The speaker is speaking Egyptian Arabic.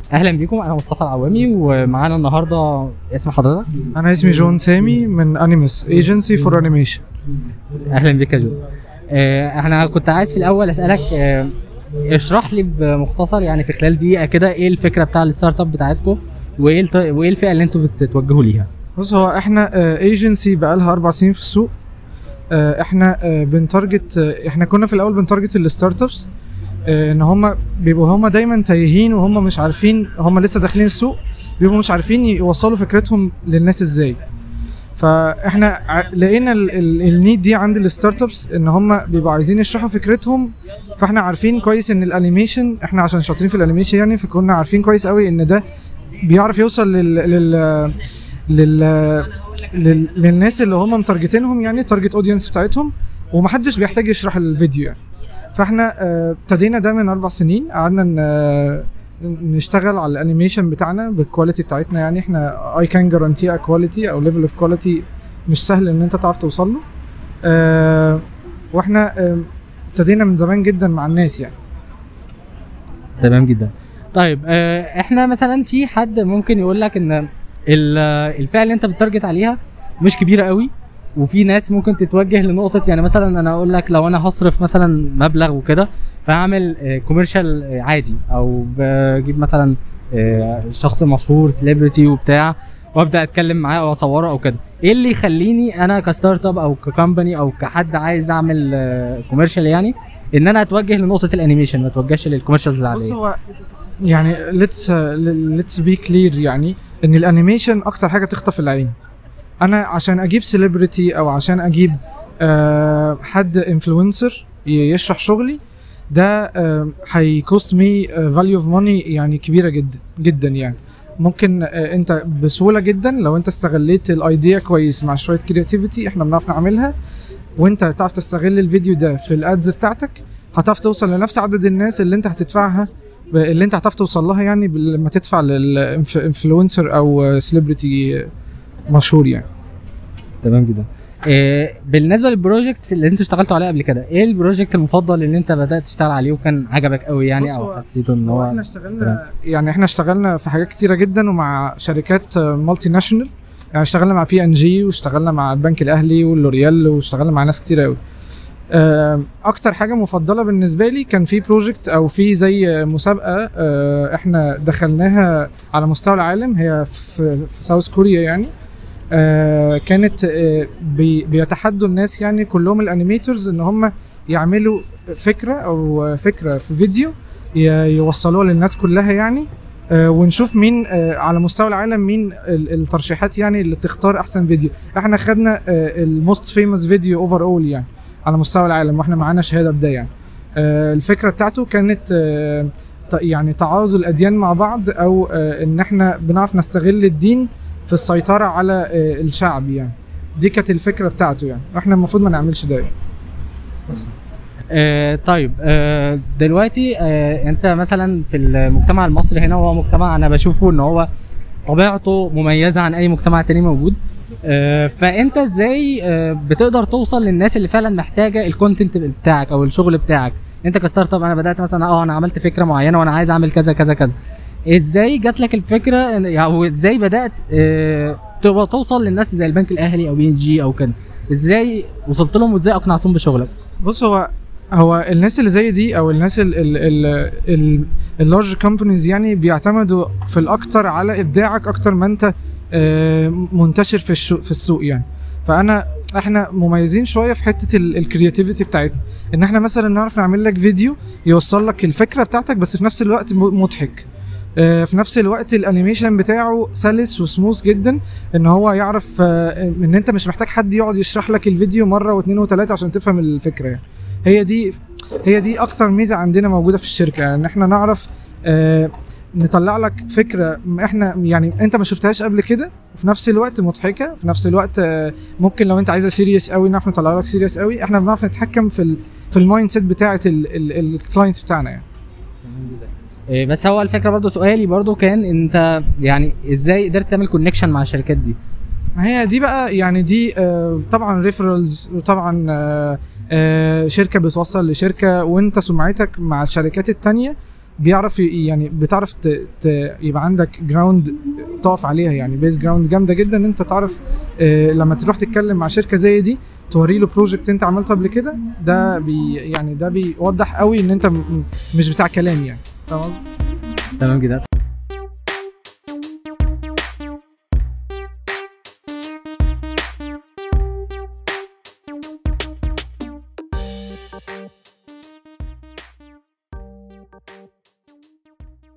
اهلا بيكم انا مصطفى العوامي ومعانا النهارده اسم حضرتك انا اسمي جون سامي من انيمس ايجنسي فور انيميشن اهلا بك يا جو آه، احنا كنت عايز في الاول اسالك آه، اشرح لي بمختصر يعني في خلال دقيقه كده ايه الفكره بتاع الستارت اب بتاعتكم وايه الت- وايه الفئه اللي انتوا بتتوجهوا ليها بص هو احنا ايجنسي بقالها اربع سنين في السوق آه، احنا آه، بنتارجت آه، احنا كنا في الاول بنتارجت الستارت ابس آه، ان هم بيبقوا هم دايما تايهين وهم مش عارفين هم لسه داخلين السوق بيبقوا مش عارفين يوصلوا فكرتهم للناس ازاي فاحنا ع- لقينا ال- ال- النيد دي عند الستارت ابس ان هم بيبقوا عايزين يشرحوا فكرتهم فاحنا عارفين كويس ان الانيميشن احنا عشان شاطرين في الانيميشن يعني فكنا عارفين كويس قوي ان ده بيعرف يوصل لل لل لل, لل... للناس اللي هم متارجتينهم يعني التارجت اودينس بتاعتهم ومحدش بيحتاج يشرح الفيديو يعني فاحنا آه، ابتدينا ده من اربع سنين قعدنا ن- آه، نشتغل على الانيميشن بتاعنا بالكواليتي بتاعتنا يعني احنا اي كان جارانتي كواليتي او ليفل اوف كواليتي مش سهل ان انت تعرف توصل له آه، واحنا آه، ابتدينا من زمان جدا مع الناس يعني تمام جدا طيب آه، احنا مثلا في حد ممكن يقول لك ان ال- الفئه اللي انت بتتارجت عليها مش كبيره قوي وفي ناس ممكن تتوجه لنقطه يعني مثلا انا اقول لك لو انا هصرف مثلا مبلغ وكده فاعمل كوميرشال عادي او بجيب مثلا آه، شخص مشهور سيلبرتي وبتاع وابدا اتكلم معاه او اصوره او كده ايه اللي يخليني انا كستارت اب او ككمباني او كحد عايز اعمل كوميرشال يعني ان انا اتوجه لنقطه الانيميشن ما اتوجهش للكوميرشالز بص العاديه هو يعني ليتس ليتس بي كلير يعني ان الانيميشن اكتر حاجه تخطف العين انا عشان اجيب سيلبرتي او عشان اجيب آه حد انفلونسر يشرح شغلي ده هيكوست مي فاليو اوف ماني يعني كبيره جدا جدا يعني ممكن آه انت بسهوله جدا لو انت استغليت الايديا كويس مع شويه كرياتيفيتي احنا بنعرف نعملها وانت تعرف تستغل الفيديو ده في الادز بتاعتك هتعرف توصل لنفس عدد الناس اللي انت هتدفعها ب- اللي انت هتعرف توصل لها يعني بال- لما تدفع للانفلونسر او سيلبرتي مشهور يعني تمام جدا إيه بالنسبه للبروجكتس اللي انتوا اشتغلتوا عليها قبل كده ايه البروجكت المفضل اللي انت بدات تشتغل عليه وكان عجبك قوي يعني بص او هو- حسيته ان هو هو احنا اشتغلنا يعني احنا اشتغلنا في حاجات كتيره جدا ومع شركات مالتي ناشونال يعني اشتغلنا مع بي ان جي واشتغلنا مع البنك الاهلي واللوريال واشتغلنا مع ناس كتيره قوي اكتر حاجه مفضله بالنسبه لي كان في بروجكت او في زي مسابقه آه، احنا دخلناها على مستوى العالم هي في, في ساوث كوريا يعني آه، كانت آه، بي- بيتحدوا الناس يعني كلهم الانيميتورز ان هم يعملوا فكره او فكره في فيديو ي- يوصلوها للناس كلها يعني آه، ونشوف مين آه، على مستوى العالم مين ال- الترشيحات يعني اللي تختار احسن فيديو احنا خدنا الموست فيموس فيديو اوفر اول يعني على مستوى العالم واحنا معانا شهاده بده يعني آه، الفكره بتاعته كانت آه، ت- يعني تعارض الاديان مع بعض او آه، ان احنا بنعرف نستغل الدين في السيطره على آه، الشعب يعني دي كانت الفكره بتاعته يعني واحنا المفروض ما نعملش ده يعني. بس آه طيب آه دلوقتي آه انت مثلا في المجتمع المصري هنا وهو مجتمع انا بشوفه ان هو طبيعته مميزه عن اي مجتمع تاني موجود آه فانت ازاي آه بتقدر توصل للناس اللي فعلا محتاجه الكونتنت بتاعك او الشغل بتاعك انت كستارت اب انا بدات مثلا اه انا عملت فكره معينه وانا عايز اعمل كذا كذا كذا ازاي جات لك الفكره إن- يعني او ازاي بدات آه تبقى توصل للناس زي البنك الاهلي او بي ان جي او كده ازاي وصلت لهم وازاي اقنعتهم بشغلك بص هو هو الناس اللي زي دي او الناس اللارج كومبانيز يعني بيعتمدوا في الاكتر على ابداعك اكتر ما انت آه، منتشر في السوق في السوق يعني فانا احنا مميزين شويه في حته الكرياتيفيتي بتاعتنا ان احنا مثلا نعرف نعمل لك فيديو يوصل لك الفكره بتاعتك بس في نفس الوقت م- مضحك آه، في نفس الوقت الانيميشن بتاعه سلس وسموث جدا ان هو يعرف آه، ان انت مش محتاج حد يقعد يشرح لك الفيديو مره واثنين وثلاثه عشان تفهم الفكره يعني هي دي هي دي اكتر ميزه عندنا موجوده في الشركه يعني ان احنا نعرف آه نطلع لك فكره م- احنا يعني انت ما شفتهاش قبل كده وفي نفس الوقت مضحكه في نفس الوقت آه ممكن لو انت عايزها سيريس قوي نعرف نطلع لك سيريس قوي احنا بنعرف نتحكم في ال في المايند سيت بتاعه الكلاينت بتاعنا يعني إيه، بس هو الفكره برضو سؤالي برضو كان انت يعني ازاي قدرت تعمل كونكشن مع الشركات دي ما هي دي بقى يعني دي آه طبعا ريفرالز وطبعا آه آه شركه بتوصل لشركه وانت سمعتك مع الشركات التانية بيعرف ي- يعني بتعرف ت... ت... يبقى عندك جراوند تقف عليها يعني بيز جراوند جامده جدا ان انت تعرف آه، لما تروح تتكلم مع شركه زي دي توري له بروجكت انت عملته قبل كده ده بي يعني ده بيوضح قوي ان انت م- م- مش بتاع كلام يعني فاهم قصدي؟ تمام كده